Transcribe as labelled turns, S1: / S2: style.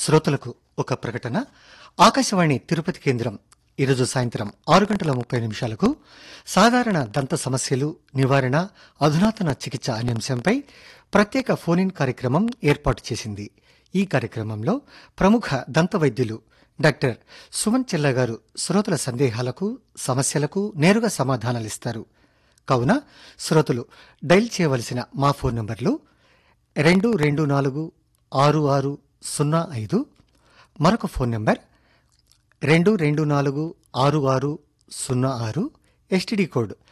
S1: శ్రోతలకు ఒక ప్రకటన ఆకాశవాణి తిరుపతి కేంద్రం ఈరోజు సాయంత్రం ఆరు గంటల ముప్పై నిమిషాలకు సాధారణ దంత సమస్యలు నివారణ అధునాతన చికిత్స అనే అంశంపై ప్రత్యేక ఫోన్ ఇన్ కార్యక్రమం ఏర్పాటు చేసింది ఈ కార్యక్రమంలో ప్రముఖ దంత వైద్యులు డాక్టర్ సుమన్ చెల్ల గారు శ్రోతల సందేహాలకు సమస్యలకు నేరుగా సమాధానాలిస్తారు కావున శ్రోతలు డైల్ చేయవలసిన మా ఫోన్ నంబర్లు రెండు రెండు నాలుగు ఆరు ఆరు సున్నా ఐదు మరొక ఫోన్ నంబర్ రెండు రెండు నాలుగు ఆరు ఆరు సున్నా ఆరు ఎస్టిడి కోడ్